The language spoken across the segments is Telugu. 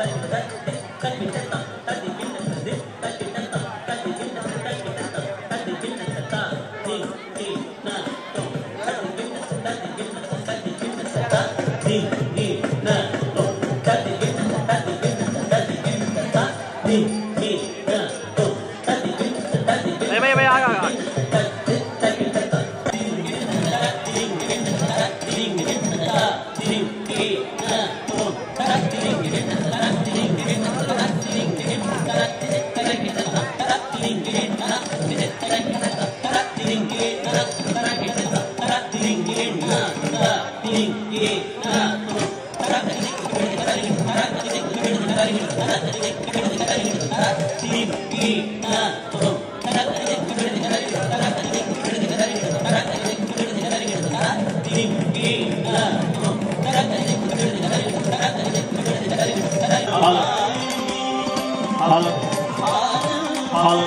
भैया भैया भैया आगा आगा hello hello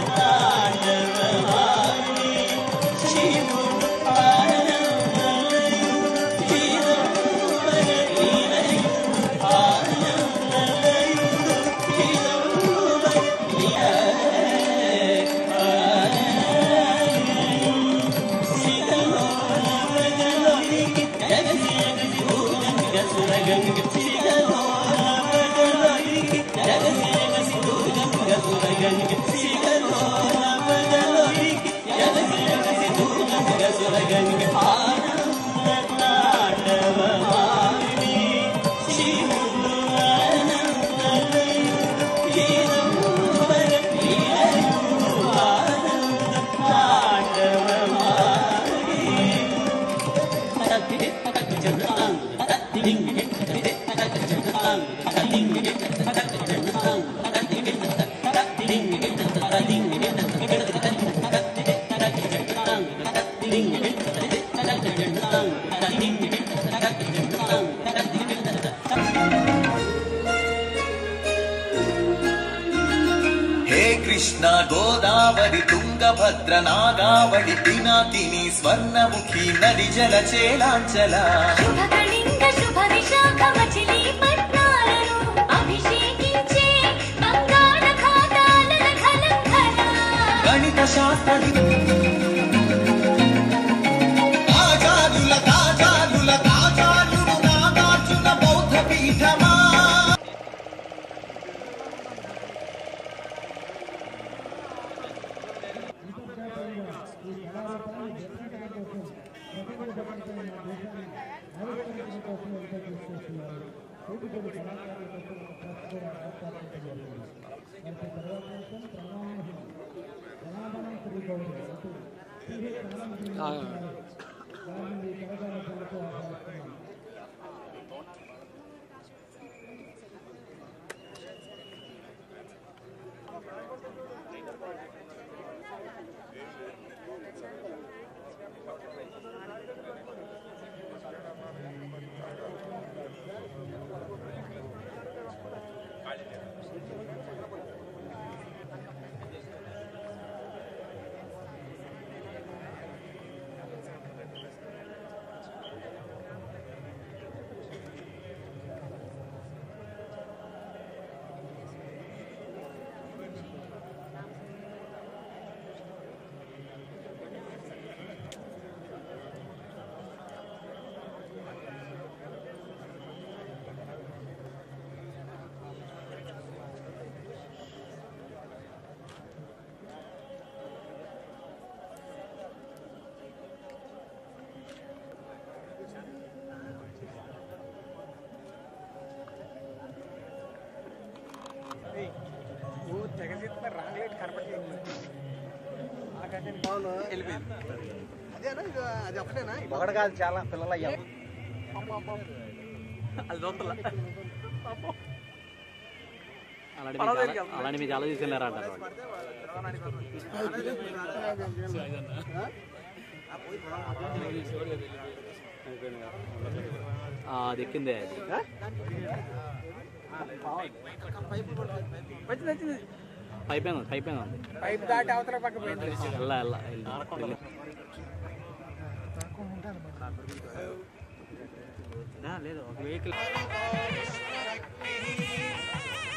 hey Krishna Godavari Tungabhadra Nagavali Pinakini Swarnamukhi నది జల చేలాంచల శుభకళింగ శుభ విశాఖ మచిలీపట్నాలను అభిషేకించే బంగాళ ఖాతాల ఖలంకర గణిత శాస్త్ర ఆచార్యుల తాజారుల తాజారులు నాగార్జున బౌద్ధ పీఠమా ఒకటి కాదు చాలా పిల్లలు అయ్యాం అది దోస్తల అలాంటి మీకు చాలా- అలాంటి మీకు చాలా తీసుకెళ్ళారా అంటారు వాళ్ళు. ఆ, అది ఎక్కిందే అది పైప్ ఉంది పైప్ ఉంది పైప్ దాటి అవతల పక్క పోయింది వెళ్ళా వెళ్ళా వెళ్ళి లేదు ఒక వెహికల్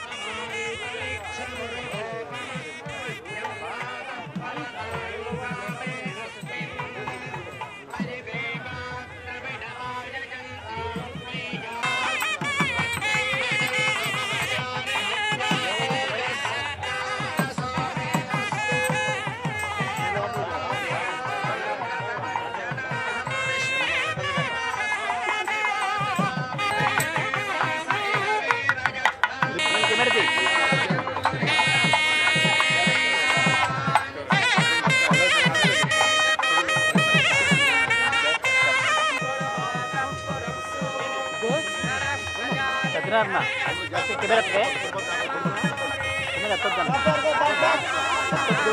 కెమెరా ఎత్తుకే. కెమెరా ఎత్తొద్దు అన్న. ఎత్తొద్దు.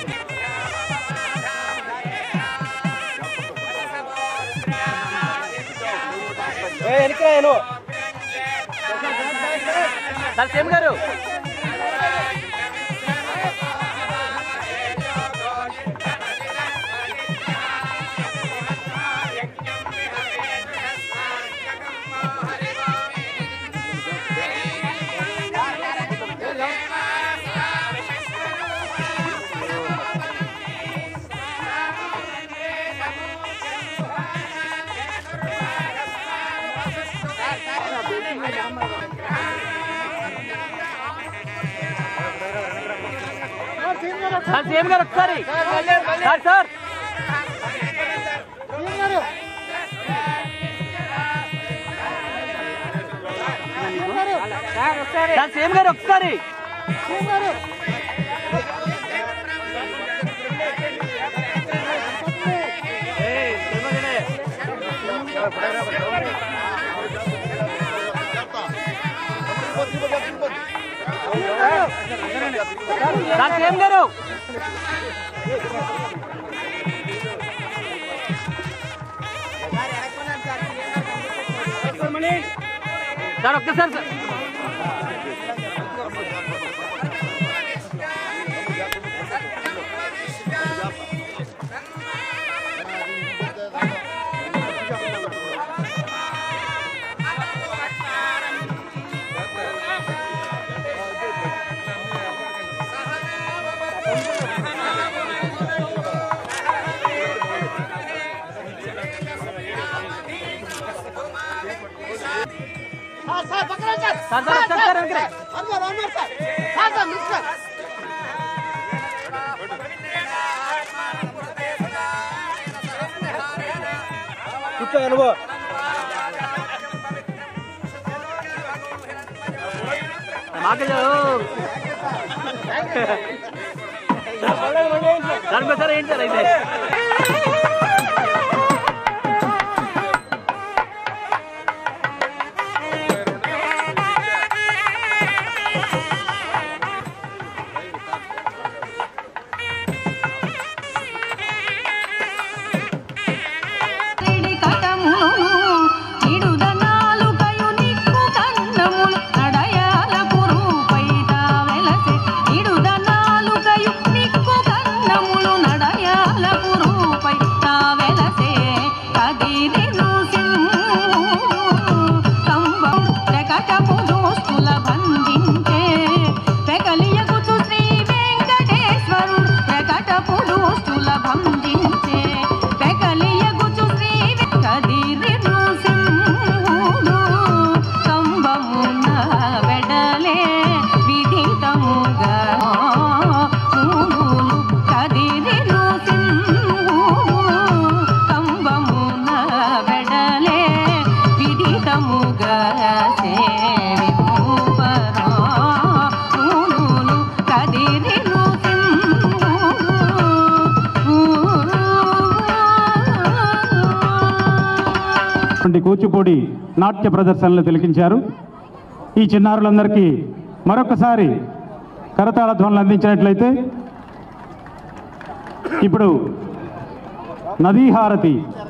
సార్ సేమ్ గారు సార్ సేమ్ గారు ఒకసారి సార్ సార్ సార్ సేమ్ గారు ఒకసారి సార్ సేమ్ గారు సార్ ఒక్కసారి సార్ సార్ సార్ ఒకసారి సార్ వెనక్కి రండి. కూర్చో అనుభవ మాకు దాని సార్ ఏంటి సార్ అయితే తిడి కటమును ఇడుదనాలుకయు నిక్కు కన్నములు నడయాల పురుపై తావెలసె ఇడుదనాలుకయు నిక్కు కన్నములు నడయాల పురుపై తావెలసె కదిరిను కంబం ప్రకటపు దోస్తుల బంధించే పెకలియగుచు శ్రీ వెంకటేశ్వరుడు ప్రకటపు దోస్తుల బంధించే పెకలియగుచు శ్రీ కదిరిను సింహుడు కంబమున వెడలే విదితముగా మూడులు కదిరిను సింహుడు కంబమున వెడలే విదితముగా సేవింపరా మూడులు కదిరిను సింహుడు వంటి కూచిపూడి నాట్య ప్రదర్శనలు తిలకించారు ఈ చిన్నారులందరికీ మరొకసారి కరతాళ ధ్వనులు అందించినట్లయితే ఇప్పుడు నదీహారతి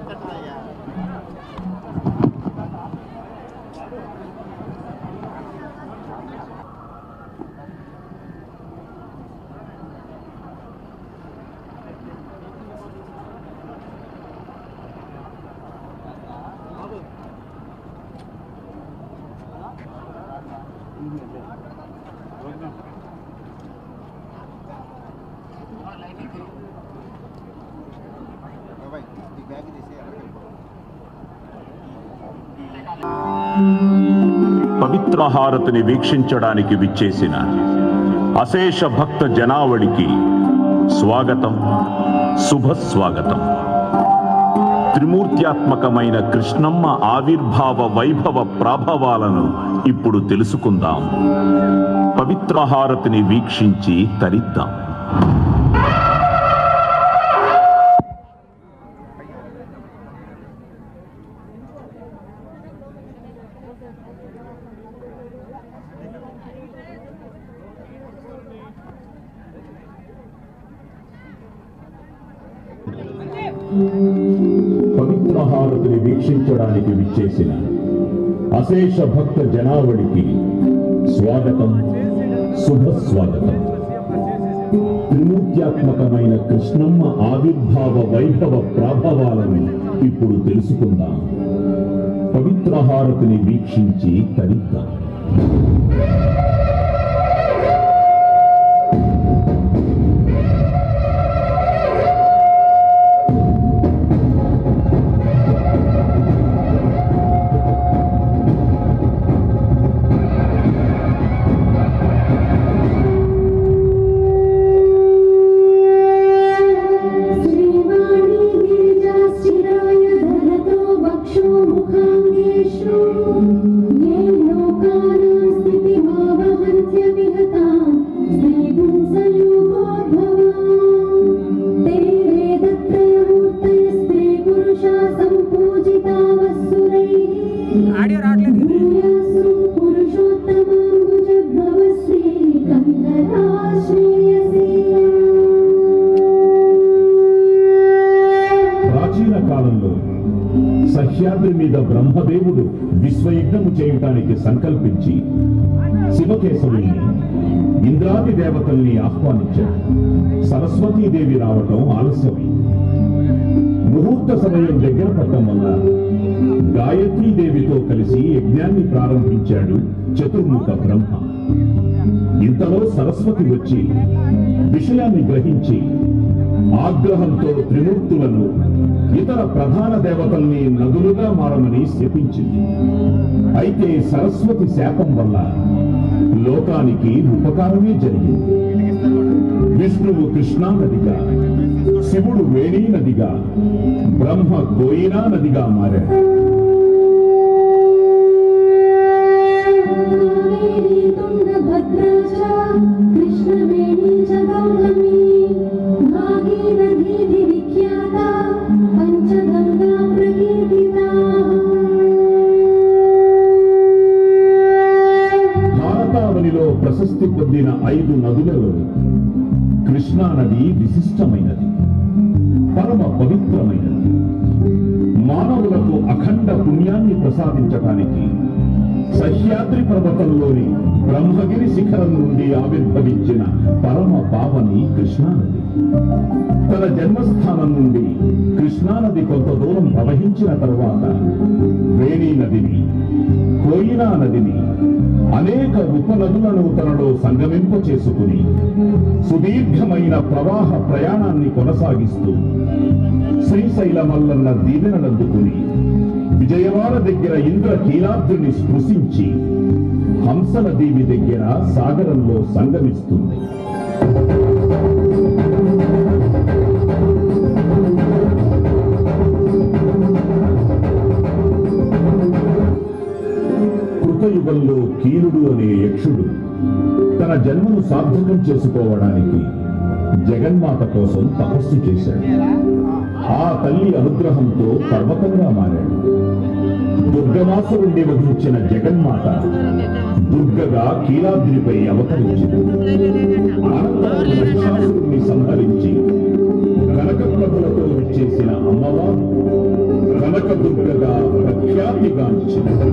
పవిత్ర హారతిని వీక్షించడానికి విచ్చేసిన అశేష భక్త జనావళికి స్వాగతం శుభస్వాగతం త్రిమూర్త్యాత్మకమైన కృష్ణమ్మ ఆవిర్భావ వైభవ ప్రాభవాలను ఇప్పుడు తెలుసుకుందాం పవిత్ర హారతిని వీక్షించి తరిద్దాం పవిత్ర హారతిని వీక్షించడానికి విచ్చేసిన అశేష భక్త జనావళికి స్వాగతం శుభస్వాగతం త్రిమూర్త్యాత్మకమైన కృష్ణమ్మ ఆవిర్భావ వైభవ ప్రాభవాలను ఇప్పుడు తెలుసుకుందాం పవిత్ర హారతిని వీక్షించి తరిద్దాం శ్రీవాణి గిరిజాశ్చిరాయ ధరతో వక్షో ముఖాంగేషు ఏ లోకానాం స్థితిమావహంత్య విహతాం శ్రీపుంసయోగోద్భవాం ते वेदत्रयमूर्तयस्ते पुरुषा सम्पूजिता वस्सुरैः ఆడియో రావట్లేదు ఇది. भूयासु पुरुषोत्तमाम्बुजभवश्री कन्धरा श्रेयसे ప్రాచీన కాలంలో సహ్యాద్రి మీద బ్రహ్మదేవుడు విశ్వయజ్ఞము చేయటానికి సంకల్పించి శివకేశవుల్ని ఇంద్రాది దేవతల్ని ఆహ్వానించాడు సరస్వతీదేవి రావటం ఆలస్యమైంది ముహూర్త సమయం దగ్గర పడటం వల్ల గాయత్రీదేవితో కలిసి యజ్ఞాన్ని ప్రారంభించాడు చతుర్ముఖ బ్రహ్మ ఇంతలో సరస్వతి వచ్చి విషయాన్ని గ్రహించి ఆగ్రహంతో త్రిమూర్తులను ఇతర ప్రధాన దేవతల్ని నదులుగా మారమని శపించింది అయితే సరస్వతి శాపం వల్ల లోకానికి ఉపకారమే జరిగింది విష్ణువు కృష్ణా నదిగా శివుడు వేణీ నదిగా బ్రహ్మ కోయినా నదిగా మారాడు कावेरी तुङ्गभद्रा च कृष्णवेणी च गौतमी भागीरथीति विख्याता पञ्चगङ्गा प्रकीर्तिता భారతావనిలో ప్రశస్తి పొందిన ఐదు నదులలో కృష్ణా నది విశిష్టమైనది పరమ పవిత్రమైనది మానవులకు అఖండ పుణ్యాన్ని ప్రసాదించటానికి సహ్యాద్రి పర్వతంలోని బ్రహ్మగిరి శిఖరం నుండి ఆవిర్భవించిన పరమ పావని కృష్ణానది తన జన్మస్థానం నుండి కృష్ణానది కొంత దూరం ప్రవహించిన తరువాత వేణీ నదిని కోయినా నదిని అనేక ఉపనదులను తనలో సంగమింప చేసుకుని సుదీర్ఘమైన ప్రవాహ ప్రయాణాన్ని కొనసాగిస్తూ శ్రీశైలమల్లన్న దీవెనలందుకుని విజయవాడ దగ్గర ఇంద్ర కీలాద్రిని స్పృశించి హంసల దేవి దగ్గర సాగరంలో సంగమిస్తుంది కృతయుగంలో కీలుడు అనే యక్షుడు తన జన్మను సార్థకం చేసుకోవడానికి జగన్మాత కోసం తపస్సు చేశాడు ఆ తల్లి అనుగ్రహంతో పర్వతంగా మారాడు దుర్గమాసురుణ్ణి వధించిన జగన్మాత దుర్గగా కీలాద్రిపై అవతరించింది అనంతరం మహిషాసురుణ్ణి సంహరించి కనక ప్రభులతో చేసిన అమ్మవారు కనక దుర్గగా ప్రఖ్యాతిగాంచింది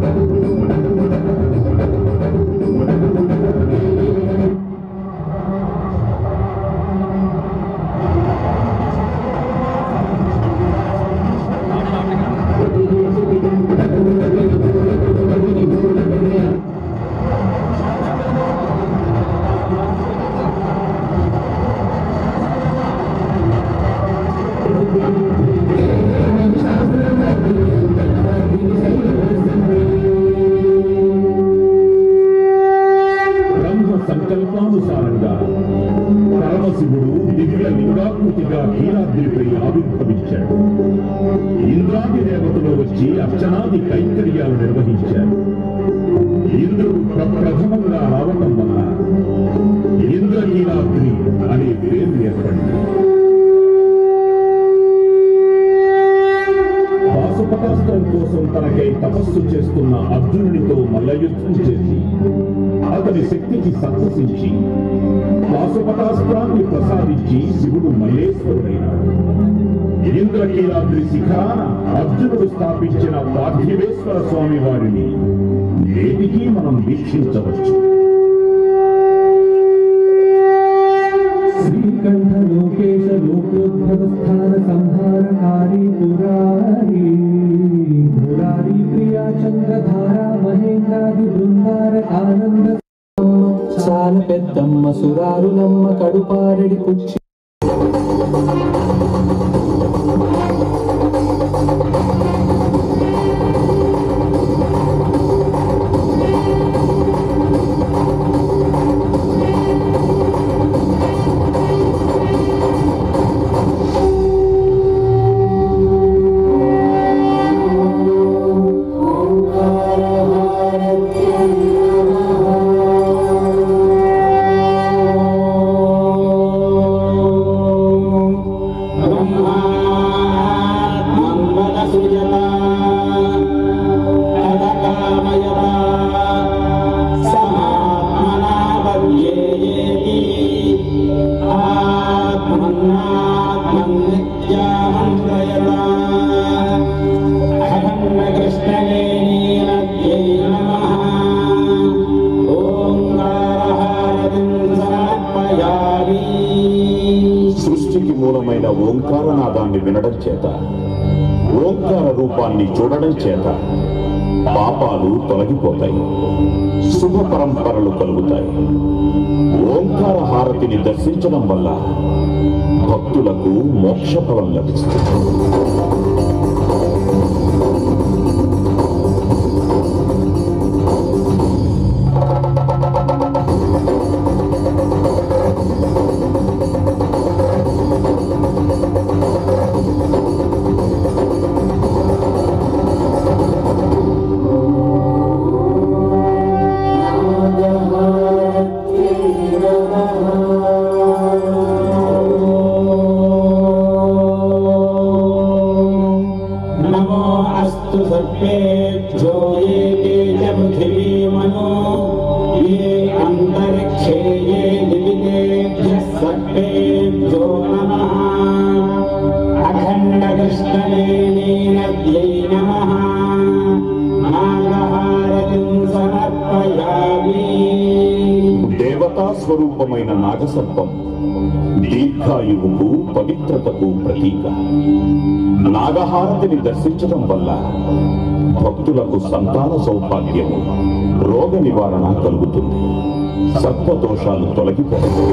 బ్రహ్మ సంకల్పానుసారంగా పరమశివుడు దివ్య లింగాకృతిగా కీలాద్రిపై ఆవిర్భవించాడు ఇంద్రాది దేవతలు వచ్చి అర్చనాది కైంకర్యాలు నిర్వహించారు ఇంద్రుడు ప్రప్రథమంగా రావటం వల్ల ఇంద్రకీలాద్రి అనే పేరు ఏర్పడింది పాశుపతాస్త్రం కోసం తనకై తపస్సు చేస్తున్న అర్జునుడితో మల్లయుద్ధం చేసి అతని శక్తికి సంతసించి పాశుపతాస్త్రాన్ని ప్రసాదించి శివుడు మల్లేశ్వరుడైనాడు ఇంద్రకీలాద్రి శిఖరాన అర్జునుడు స్థాపించిన పార్థివేశ్వర స్వామి వారిని నేటికి మనం వీక్షించవచ్చు శ్రీకంఠ లోకేశ లోకోద్భవస్థాన సంహారకారి పురారి మురారి ప్రియా చంద్రధార మహేంద్రాది బృందార ఆనంద చాలా పెద్దమ్మ సురారులమ్మ కడుపారెడి పుచ్చి సృష్టికి మూలమైన ఓంకారనాదాన్ని వినడం చేత ఓంకార రూపాన్ని చూడడం చేత పాపాలు తొలగిపోతాయి శుభ పరంపరలు కలుగుతాయి ఓంకార హారతిని దర్శించడం వల్ల భక్తులకు మోక్ష ఫలం లభిస్తుంది నమో అస్తు సర్వేభ్యో ఏ తే చ పృథివీమనో ఏ అంతరిక్షే ఏ దివిదేభ్యः సర్వేభ్యో నమః అఖండ కృష్ణవేణీనద్యై నమః నాగహారతిం సమర్పయామి దేవతా స్వరూపమైన నాగసర్పం దీర్ఘాయువుకు పవిత్రతకు ప్రతీక నాగహారతిని దర్శించడం వల్ల భక్తులకు సంతాన సౌభాగ్యము రోగ నివారణ కలుగుతుంది సర్పదోషాలు తొలగిపోతాయి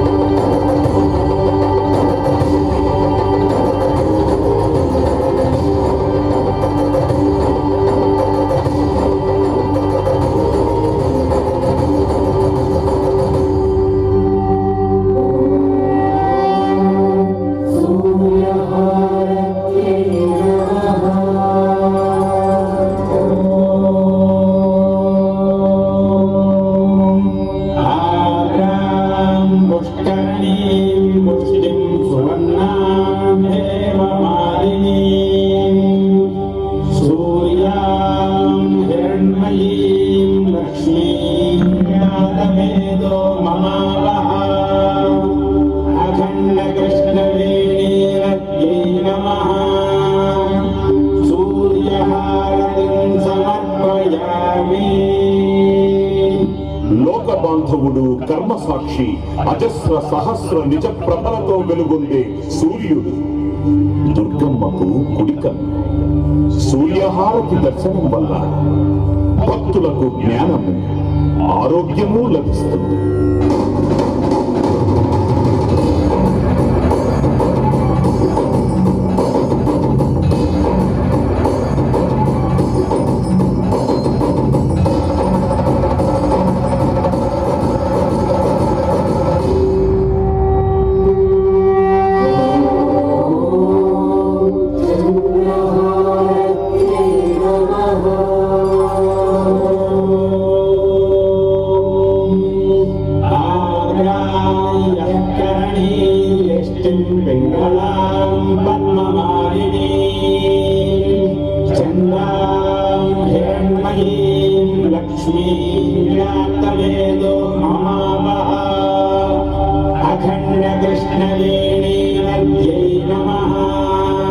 ఆగ్రాం పుష్కరణీం పుష్టిం సువర్ణాం హేమమాలినీం సూర్యాం హిరణ్మయీం లక్ష్మీం యాదవేదో మమావహ అఖండ కృష్ణవేణీరత్యై నమః సూర్యహారతిం సమర్పయామి లోక బాంధవుడు కర్మ సాక్షి అజస్ర సహస్ర నిజ ప్రభలతో వెలుగొందే సూర్యుడు దుర్గమ్మకు కుడికన్ సూర్యహారతి దర్శనం వల్ల భక్తులకు జ్ఞానము ఆరోగ్యము లభిస్తుంది ఆగ్రాయకరణీయష్టిం పింగళాం పద్మమాలినీ చంద్రాం హిరణ్మయీం లక్ష్మీం వ్యాప్తవేదో మమావహ అఖండ కృష్ణవేణీ నద్యై నమః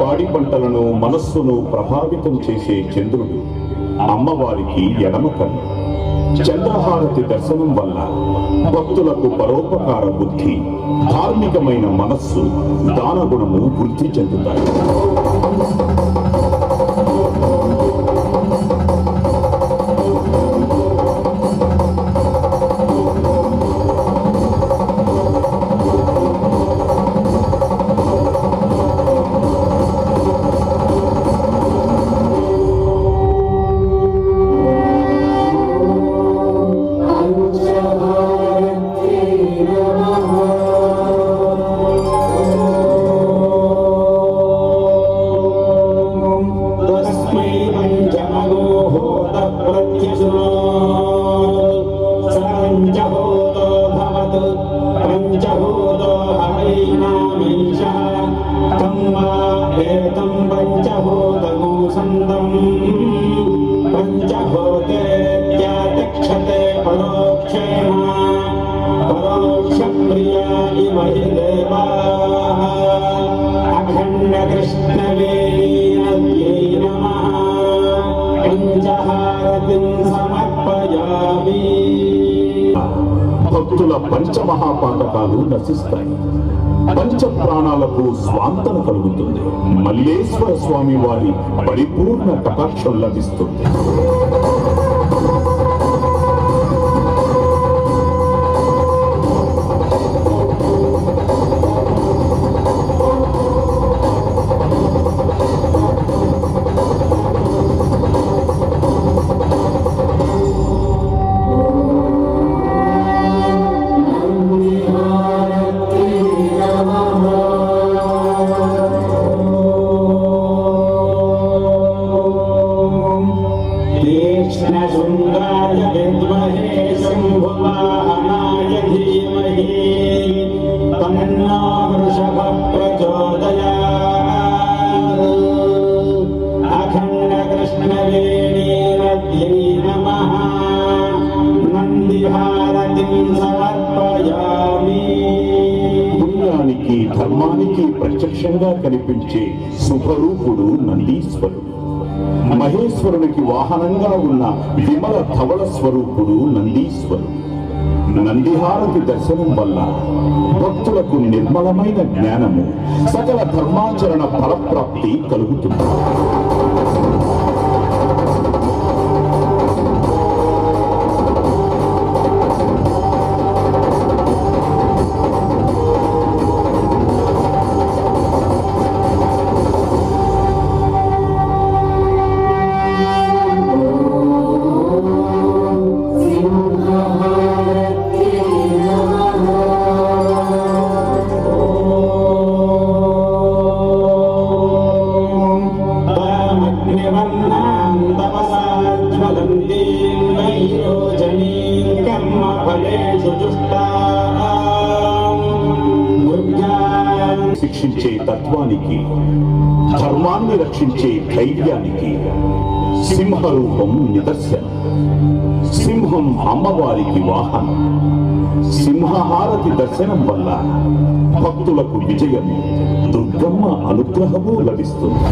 పాడి పంటలను మనస్సును ప్రభావితం చేసే చంద్రుడు అమ్మవారికి ఎడమ కన్ను చంద్రహారతి దర్శనం వల్ల భక్తులకు పరోపకార బుద్ధి ధార్మికమైన మనస్సు దానగుణము వృద్ధి చెందుతాయి तस्मै पञ्चमगोहोत प्रत्यशुनो स पञ्चभूतो भवतु पञ्चभूतो हवैनामीशः तं वा एतं पञ्चभूतगुं सन्तम् पञ्चभूतेत्याचक्षते परोक्षेण परोक्षप्रिया इव हि देवाः अखण्डकृष्णवेणीनद्यै नमः पञ्चहारतिं समर्पयामि భక్తుల పంచమహాపాతకాలు నశిస్తాయి పంచ ప్రాణాలకు స్వాంతన కలుగుతుంది మల్లేశ్వర స్వామి వారి పరిపూర్ణ కటాక్షం లభిస్తుంది तीक्ष्णशृङ्गाय विद्महे शम्भुवाहनाय धीमहि तन्नो वृषभः प्रचोदयात् अखण्डकृष्णवेणीरद्यै नमः नन्दिहारतिं समर्पयामि పుణ్యానికి ధర్మానికి ప్రత్యక్షంగా కనిపించే శుభరూపుడు నందీశ్వరుడు మహేశ్వరునికి వాహనంగా ఉన్న విమల ధవళ స్వరూపుడు నందీశ్వరుడు నందిహారతి దర్శనం వల్ల భక్తులకు నిర్మలమైన జ్ఞానము సకల ధర్మాచరణ ఫలప్రాప్తి కలుగుతుంది तामग्निवर्णां तपसा ज्वलन्तीं वैरोचनीं कर्मफलेषु जुष्टाम् दुर्गाम् శిక్షించే తత్వానికి ధర్మాన్ని రక్షించే ధైర్యానికి సింహరూపం నిదర్శనం సింహం అమ్మవారికి వాహనం సింహహారతి దర్శనం వల్ల భక్తులకు విజయం దుర్గమ్మ అనుగ్రహము లభిస్తుంది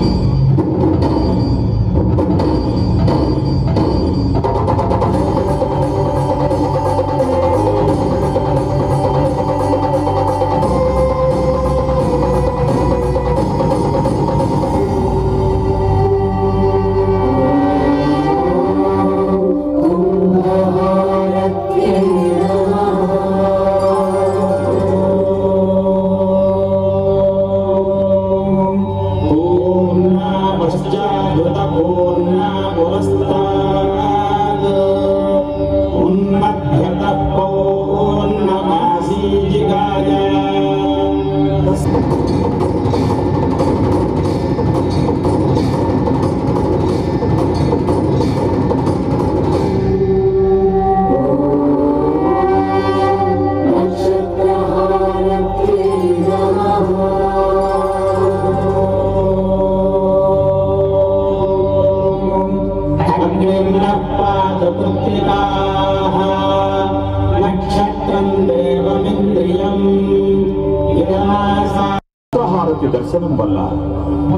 पूर्णा पश्चादुतपूर्णा पुरस्ताद् उन्मध्यतः पौर्णमासीजिगाय अग्निर्नपादपुत्रिकाः नक्षत्रम् देवमिन्द्रियम् इदमासा హారతి దర్శనం వల్ల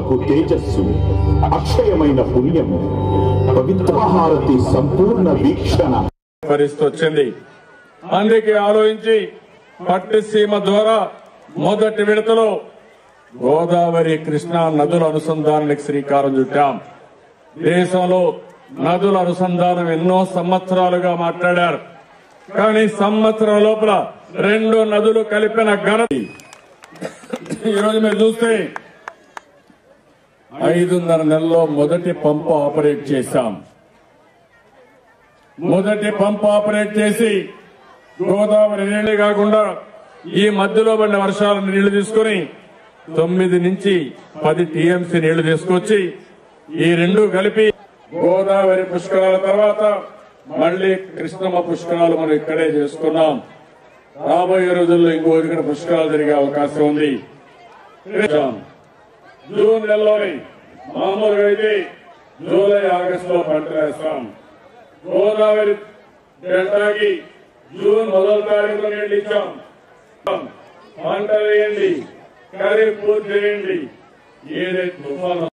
పవిత్రతకు తేజస్సు అక్షయమైన పుణ్యము పవిత్రహారతి సంపూర్ణ వీక్షణ పరిస్థితి వచ్చింది అందుకే ఆలోచించి పట్టిసీమ ద్వారా మొదటి విడతలో గోదావరి కృష్ణా నదుల అనుసంధానానికి శ్రీకారం చుట్టాం దేశంలో నదుల అనుసంధానం ఎన్నో సంవత్సరాలుగా మాట్లాడారు కానీ సంవత్సరం లోపల రెండు నదులు కలిపిన ఘనత ఈరోజు మీరు చూస్తే ఐదున్నర నెలల్లో మొదటి పంపు ఆపరేట్ చేశాం మొదటి పంప్ ఆపరేట్ చేసి గోదావరి నీళ్లే కాకుండా ఈ మధ్యలో పడిన వర్షాల నీళ్లు తీసుకుని తొమ్మిది నుంచి పది టీఎంసీ నీళ్లు తీసుకొచ్చి ఈ రెండు కలిపి గోదావరి పుష్కరాల తర్వాత మళ్ళీ కృష్ణమ్మ పుష్కరాలు మనం ఇక్కడే చేసుకున్నాం రాబోయే రోజుల్లో ఇంకో ఇక్కడ పుష్కరాలు జరిగే అవకాశం ఉంది జూన్ నెలలోని మామూలుగా అయితే జూలై ఆగస్టులో పంట వేస్తాం గోదావరి డెల్టాకి జూన్ మొదటి తారీఖులో నీళ్ళు ఇచ్చాం పంట వేయండి ఖరీఫ్ పూర్తి చేయండి ఏదైతే తుఫాను